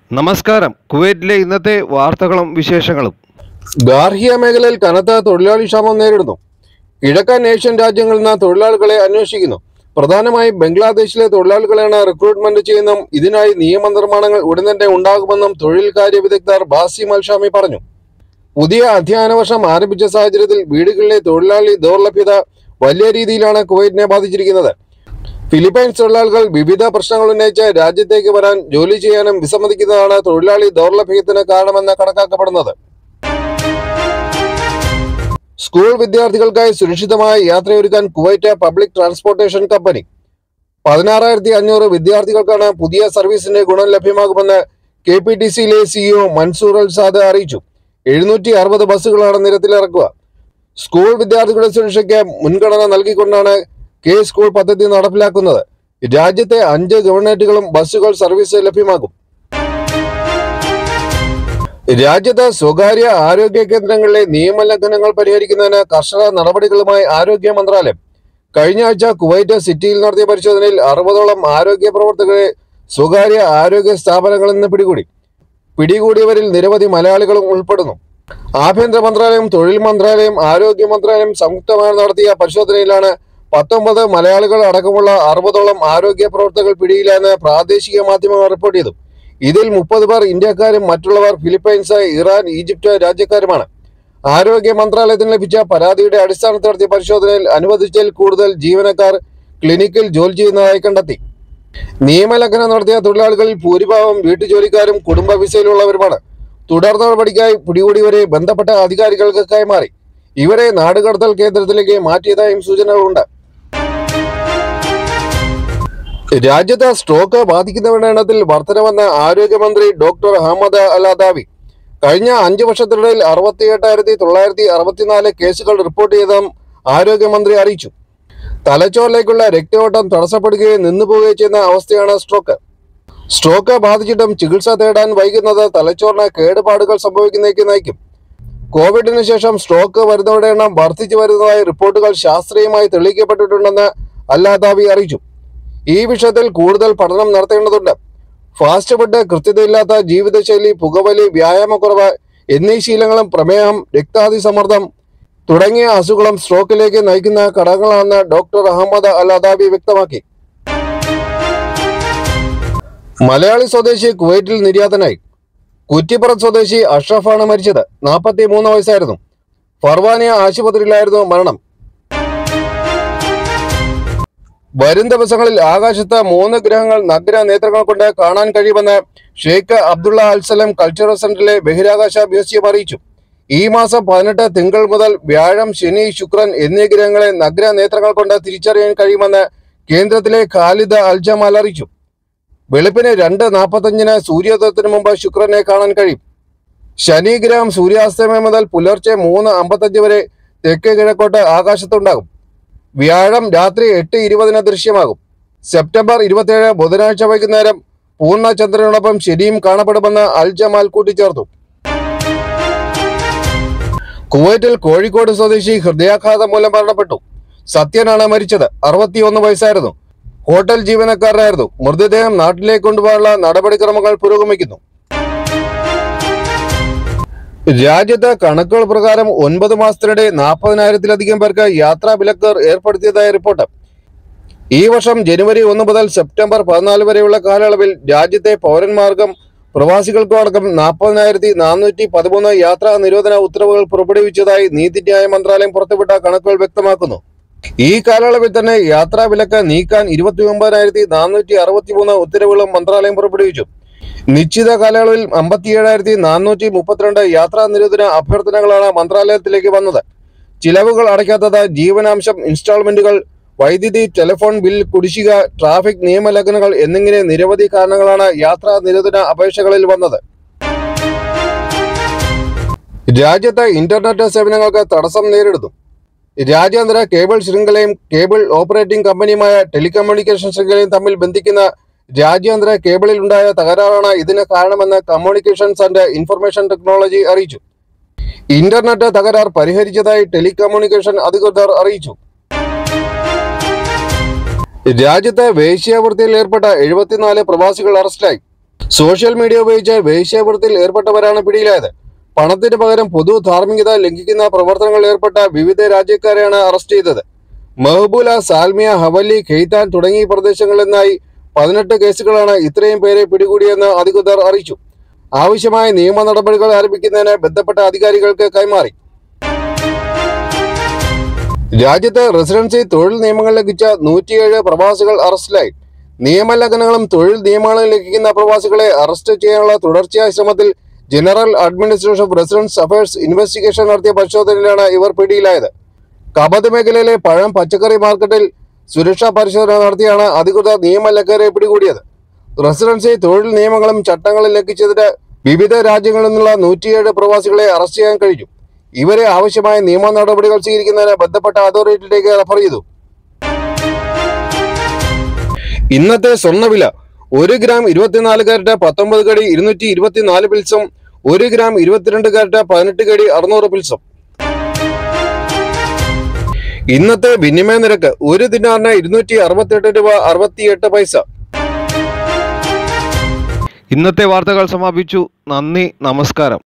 നമസ്കാരം കുവൈറ്റിലെ ഇന്നത്തെ വാർത്തകളും വിശേഷങ്ങളും ഗാർഹിക മേഖലയിൽ കനത്ത തൊഴിലാളി ക്ഷാമം നേരിടുന്നു കിഴക്കൻ ഏഷ്യൻ രാജ്യങ്ങളിൽ നിന്ന് തൊഴിലാളികളെ അന്വേഷിക്കുന്നു പ്രധാനമായും ബംഗ്ലാദേശിലെ തൊഴിലാളികളെയാണ് റിക്രൂട്ട്മെന്റ് ചെയ്യുന്നതും ഇതിനായി നിയമനിർമ്മാണങ്ങൾ ഉടൻ തന്നെ ഉണ്ടാകുമെന്നും തൊഴിൽ കാര്യ വിദഗ്ധർ ബാസിം അൽഷാമി പറഞ്ഞു പുതിയ അധ്യയന വർഷം ആരംഭിച്ച സാഹചര്യത്തിൽ വീടുകളിലെ തൊഴിലാളി ദൗർലഭ്യത വലിയ രീതിയിലാണ് കുവൈറ്റിനെ ബാധിച്ചിരിക്കുന്നത് ഫിലിപ്പൈൻസ് തൊഴിലാളികൾ വിവിധ പ്രശ്നങ്ങൾ ഉന്നയിച്ച് രാജ്യത്തേക്ക് വരാൻ ജോലി ചെയ്യാനും വിസമ്മതിക്കുന്നതാണ് തൊഴിലാളി ദൗർലഭ്യത്തിന് കാരണമെന്ന് കണക്കാക്കപ്പെടുന്നത് സ്കൂൾ വിദ്യാർത്ഥികൾക്കായി സുരക്ഷിതമായ യാത്രയൊരുക്കാൻ കുവൈറ്റ് പബ്ലിക് ട്രാൻസ്പോർട്ടേഷൻ കമ്പനി പതിനാറായിരത്തി അഞ്ഞൂറ് വിദ്യാർത്ഥികൾക്കാണ് പുതിയ സർവീസിന്റെ ഗുണം ലഭ്യമാകുമെന്ന് കെ പി ടി സിയിലെ സിഇഒ മൻസൂർ അൽ സാദ് അറിയിച്ചു എഴുന്നൂറ്റി അറുപത് ബസ്സുകളാണ് നിരത്തിലിറക്കുക സ്കൂൾ വിദ്യാർത്ഥികളുടെ സുരക്ഷയ്ക്ക് മുൻഗണന നൽകിക്കൊണ്ടാണ് കെ സ്കൂൾ പദ്ധതി നടപ്പിലാക്കുന്നത് രാജ്യത്തെ അഞ്ച് ഗവൺമെന്റുകളും ബസ്സുകൾ സർവീസ് ലഭ്യമാക്കും രാജ്യത്ത് സ്വകാര്യ ആരോഗ്യ കേന്ദ്രങ്ങളിലെ നിയമലംഘനങ്ങൾ പരിഹരിക്കുന്നതിന് കർശന നടപടികളുമായി ആരോഗ്യ മന്ത്രാലയം കഴിഞ്ഞ ആഴ്ച കുവൈറ്റ് സിറ്റിയിൽ നടത്തിയ പരിശോധനയിൽ അറുപതോളം ആരോഗ്യ പ്രവർത്തകരെ സ്വകാര്യ ആരോഗ്യ സ്ഥാപനങ്ങളിൽ നിന്ന് പിടികൂടി പിടികൂടിയവരിൽ നിരവധി മലയാളികളും ഉൾപ്പെടുന്നു ആഭ്യന്തര മന്ത്രാലയം തൊഴിൽ മന്ത്രാലയം ആരോഗ്യ മന്ത്രാലയം സംയുക്തമായി നടത്തിയ പരിശോധനയിലാണ് പത്തൊമ്പത് മലയാളികൾ അടക്കമുള്ള അറുപതോളം ആരോഗ്യ പ്രവർത്തകർ പിടിയിലെന്ന് പ്രാദേശിക മാധ്യമങ്ങൾ റിപ്പോർട്ട് ചെയ്തു ഇതിൽ മുപ്പത് പേർ ഇന്ത്യക്കാരും മറ്റുള്ളവർ ഫിലിപ്പൈൻസ് ഇറാൻ ഈജിപ്ത് രാജ്യക്കാരുമാണ് ആരോഗ്യ മന്ത്രാലയത്തിന് ലഭിച്ച പരാതിയുടെ അടിസ്ഥാനത്തിൽ നടത്തിയ പരിശോധനയിൽ അനുവദിച്ചതിൽ കൂടുതൽ ജീവനക്കാർ ക്ലിനിക്കിൽ ജോലി ചെയ്യുന്നതായി കണ്ടെത്തി നിയമലംഘനം നടത്തിയ തൊഴിലാളികളിൽ ഭൂരിഭാഗം വീട്ടുജോലിക്കാരും കുടുംബ വിസയിലുള്ളവരുമാണ് തുടർ നടപടിക്കായി പിടികൂടിയവരെ ബന്ധപ്പെട്ട അധികാരികൾക്ക് കൈമാറി ഇവരെ നാടുകടത്തൽ കേന്ദ്രത്തിലേക്ക് മാറ്റിയതായും സൂചനകളുണ്ട് രാജ്യത്ത് സ്ട്രോക്ക് ബാധിക്കുന്നവരുടെ എണ്ണത്തിൽ വർധനവെന്ന് ആരോഗ്യമന്ത്രി ഡോക്ടർ അഹമ്മദ് അലാദാവി കഴിഞ്ഞ അഞ്ച് വർഷത്തിനിടയിൽ അറുപത്തി എട്ടായിരത്തി തൊള്ളായിരത്തി അറുപത്തിനാല് കേസുകൾ റിപ്പോർട്ട് ചെയ്തതും ആരോഗ്യമന്ത്രി അറിയിച്ചു തലച്ചോറിലേക്കുള്ള രക്തയോട്ടം തടസ്സപ്പെടുകയും നിന്നുപോവുകയും ചെയ്യുന്ന അവസ്ഥയാണ് സ്ട്രോക്ക് സ്ട്രോക്ക് ബാധിച്ചിട്ടും ചികിത്സ തേടാൻ വൈകുന്നത് തലച്ചോറിന് കേടുപാടുകൾ സംഭവിക്കുന്നതിലേക്ക് നയിക്കും കോവിഡിന് ശേഷം സ്ട്രോക്ക് വരുന്നവരുടെ എണ്ണം വർദ്ധിച്ചു വരുന്നതായി റിപ്പോർട്ടുകൾ ശാസ്ത്രീയമായി തെളിയിക്കപ്പെട്ടിട്ടുണ്ടെന്ന് അല്ലാദാവി അറിയിച്ചു ഈ വിഷയത്തിൽ കൂടുതൽ പഠനം നടത്തേണ്ടതുണ്ട് ഫാസ്റ്റ് ഫുഡ് കൃത്യതയില്ലാത്ത ജീവിതശൈലി പുകവലി വ്യായാമക്കുറവ് എന്നീ ശീലങ്ങളും പ്രമേഹം രക്താതിസമ്മർദ്ദം തുടങ്ങിയ അസുഖങ്ങളും സ്ട്രോക്കിലേക്ക് നയിക്കുന്ന ഘടകങ്ങളാണെന്ന് ഡോക്ടർ അഹമ്മദ് അൽ അദാബി വ്യക്തമാക്കി മലയാളി സ്വദേശി കുവൈറ്റിൽ നിര്യാതനായി കുറ്റിപ്പുറം സ്വദേശി അഷ്റഫാണ് മരിച്ചത് നാൽപ്പത്തി മൂന്ന് വയസ്സായിരുന്നു ഫർവാനിയ ആശുപത്രിയിലായിരുന്നു മരണം വരും ദിവസങ്ങളിൽ ആകാശത്ത് മൂന്ന് ഗ്രഹങ്ങൾ നഗ്ന നേത്രങ്ങൾ കൊണ്ട് കാണാൻ കഴിയുമെന്ന് ഷെയ്ഖ് അബ്ദുള്ള അൽസലം കൾച്ചറൽ സെന്ററിലെ ബഹിരാകാശ മ്യൂസിയം അറിയിച്ചു ഈ മാസം പതിനെട്ട് തിങ്കൾ മുതൽ വ്യാഴം ശനി ശുക്രൻ എന്നീ ഗ്രഹങ്ങളെ നഗ്ന നേത്രങ്ങൾ കൊണ്ട് തിരിച്ചറിയാൻ കഴിയുമെന്ന് കേന്ദ്രത്തിലെ ഖാലിദ് അൽജമാൽ അറിയിച്ചു വെളുപ്പിന് രണ്ട് നാൽപ്പത്തഞ്ചിന് സൂര്യോദയത്തിന് മുമ്പ് ശുക്രനെ കാണാൻ കഴിയും ശനി ഗ്രഹം സൂര്യാസ്തമയം മുതൽ പുലർച്ചെ മൂന്ന് അമ്പത്തഞ്ച് വരെ തെക്ക് കിഴക്കോട്ട് ആകാശത്തുണ്ടാകും വ്യാഴം രാത്രി എട്ട് ഇരുപതിന് ദൃശ്യമാകും സെപ്റ്റംബർ ഇരുപത്തിയേഴ് ബുധനാഴ്ച വൈകുന്നേരം പൂർണ്ണ ചന്ദ്രനോടൊപ്പം ശനിയും കാണപ്പെടുമെന്ന് അൽ ജമാൽ കൂട്ടിച്ചേർത്തു കുവൈറ്റിൽ കോഴിക്കോട് സ്വദേശി ഹൃദയാഘാതം മൂലം മരണപ്പെട്ടു സത്യനാണ് മരിച്ചത് അറുപത്തിയൊന്ന് വയസ്സായിരുന്നു ഹോട്ടൽ ജീവനക്കാരനായിരുന്നു മൃതദേഹം നാട്ടിലേക്ക് കൊണ്ടുപോകാനുള്ള നടപടിക്രമങ്ങൾ പുരോഗമിക്കുന്നു രാജ്യത്ത് കണക്കുകൾ പ്രകാരം ഒൻപത് മാസത്തിനിടെ നാൽപ്പതിനായിരത്തിലധികം പേർക്ക് യാത്രാ വിലക്ക് ഏർപ്പെടുത്തിയതായി റിപ്പോർട്ട് ഈ വർഷം ജനുവരി ഒന്ന് മുതൽ സെപ്റ്റംബർ പതിനാല് വരെയുള്ള കാലയളവിൽ രാജ്യത്തെ പൗരന്മാർക്കും പ്രവാസികൾക്കും അടക്കം നാൽപ്പതിനായിരത്തി നാനൂറ്റി പതിമൂന്ന് യാത്രാ നിരോധന ഉത്തരവുകൾ പുറപ്പെടുവിച്ചതായി നീതിന്യായ മന്ത്രാലയം പുറത്തുവിട്ട കണക്കുകൾ വ്യക്തമാക്കുന്നു ഈ കാലയളവിൽ തന്നെ യാത്രാ വിലക്ക് നീക്കാൻ ഇരുപത്തി ഒമ്പതിനായിരത്തി നാനൂറ്റി അറുപത്തി മൂന്ന് ഉത്തരവുകളും മന്ത്രാലയം പുറപ്പെടുവിച്ചു നിശ്ചിത കാലയളവിൽ അമ്പത്തിയേഴായിരത്തി നാനൂറ്റി മുപ്പത്തിരണ്ട് യാത്രാ നിരോധന അഭ്യർത്ഥനകളാണ് മന്ത്രാലയത്തിലേക്ക് വന്നത് ചിലവുകൾ അടയ്ക്കാത്തത് ജീവനാംശം ഇൻസ്റ്റാൾമെന്റുകൾ വൈദ്യുതി ടെലിഫോൺ ബിൽ കുടിശ്ശിക ട്രാഫിക് നിയമലംഘനങ്ങൾ എന്നിങ്ങനെ നിരവധി കാരണങ്ങളാണ് യാത്രാ നിരോധന അപേക്ഷകളിൽ വന്നത് രാജ്യത്തെ ഇന്റർനെറ്റ് സേവനങ്ങൾക്ക് തടസ്സം നേരിടുന്നു രാജ്യാന്തര കേബിൾ ശൃംഖലയും കേബിൾ ഓപ്പറേറ്റിംഗ് കമ്പനിയുമായ ടെലികമ്മ്യൂണിക്കേഷൻ ശൃംഖലയും തമ്മിൽ ബന്ധിക്കുന്ന രാജ്യാന്തര കേബിളിൽ ഉണ്ടായ തകരാറാണ് ഇതിന് കാരണമെന്ന് കമ്മ്യൂണിക്കേഷൻസ് ആൻഡ് ഇൻഫർമേഷൻ ടെക്നോളജി അറിയിച്ചു ഇന്റർനെറ്റ് തകരാർ പരിഹരിച്ചതായി ടെലികമ്മ്യൂണിക്കേഷൻ അധികൃതർ അറിയിച്ചു രാജ്യത്ത് വേശ്യാവൃത്തിയിൽ ഏർപ്പെട്ട എഴുപത്തിനാല് പ്രവാസികൾ അറസ്റ്റിലായി സോഷ്യൽ മീഡിയ ഉപയോഗിച്ച് വേശ്യാവൃത്തിയിൽ ഏർപ്പെട്ടവരാണ് പിടിയിലായത് പണത്തിന് പകരം പൊതു ധാർമ്മികത ലംഘിക്കുന്ന പ്രവർത്തനങ്ങളിൽ ഏർപ്പെട്ട വിവിധ രാജ്യക്കാരെയാണ് അറസ്റ്റ് ചെയ്തത് മെഹബൂല സാൽമിയ ഹവല്ലി ഖെയ്ത്താൻ തുടങ്ങിയ പ്രദേശങ്ങളിൽ നിന്നായി പതിനെട്ട് കേസുകളാണ് ഇത്രയും പേരെ പിടികൂടിയെന്ന് അധികൃതർ അറിയിച്ചു ആവശ്യമായ നിയമ നടപടികൾ ആരംഭിക്കുന്നതിന് ബന്ധപ്പെട്ട അധികാരികൾക്ക് കൈമാറി രാജ്യത്ത് റെസിഡൻസി തൊഴിൽ നിയമങ്ങൾ ലംഘിച്ച നൂറ്റിയേഴ് പ്രവാസികൾ അറസ്റ്റിലായി നിയമലംഘനങ്ങളും തൊഴിൽ നിയമങ്ങളും ലംഘിക്കുന്ന പ്രവാസികളെ അറസ്റ്റ് ചെയ്യാനുള്ള തുടർച്ചയായ ശ്രമത്തിൽ general administration of residence affairs investigation നടത്തിയ പരിശോധനയിലാണ് ഇവർ പിടിയിലായത് കബത്ത് മേഖലയിലെ പഴം പച്ചക്കറി മാർക്കറ്റിൽ സുരക്ഷാ പരിശോധന നടത്തിയാണ് അധികൃതർ നിയമലംഘകരെ പിടികൂടിയത് റെസിഡൻസി തൊഴിൽ നിയമങ്ങളും ചട്ടങ്ങളും ലംഘിച്ചതിന് വിവിധ രാജ്യങ്ങളിൽ നിന്നുള്ള നൂറ്റിയേഴ് പ്രവാസികളെ അറസ്റ്റ് ചെയ്യാൻ കഴിഞ്ഞു ഇവരെ ആവശ്യമായ നിയമ നടപടികൾ സ്വീകരിക്കുന്നതിന് ബന്ധപ്പെട്ട അതോറിറ്റിയിലേക്ക് റഫർ ചെയ്തു ഇന്നത്തെ സ്വർണ്ണവില ഒരു ഗ്രാം ഇരുപത്തിനാല് കാരറ്റ് പത്തൊമ്പത് കടി ഇരുന്നൂറ്റി ഇരുപത്തിനാല് പിൽസും ഒരു ഗ്രാം ഇരുപത്തിരണ്ട് കാരറ്റ് പതിനെട്ട് കടി അറുന്നൂറ് പിൽസും ഇന്നത്തെ വിനിമയ നിരക്ക് ഒരു ദിനാറിന് ഇരുന്നൂറ്റി അറുപത്തെട്ട് രൂപ അറുപത്തിയെട്ട് പൈസ ഇന്നത്തെ വാർത്തകൾ സമാപിച്ചു നന്ദി നമസ്കാരം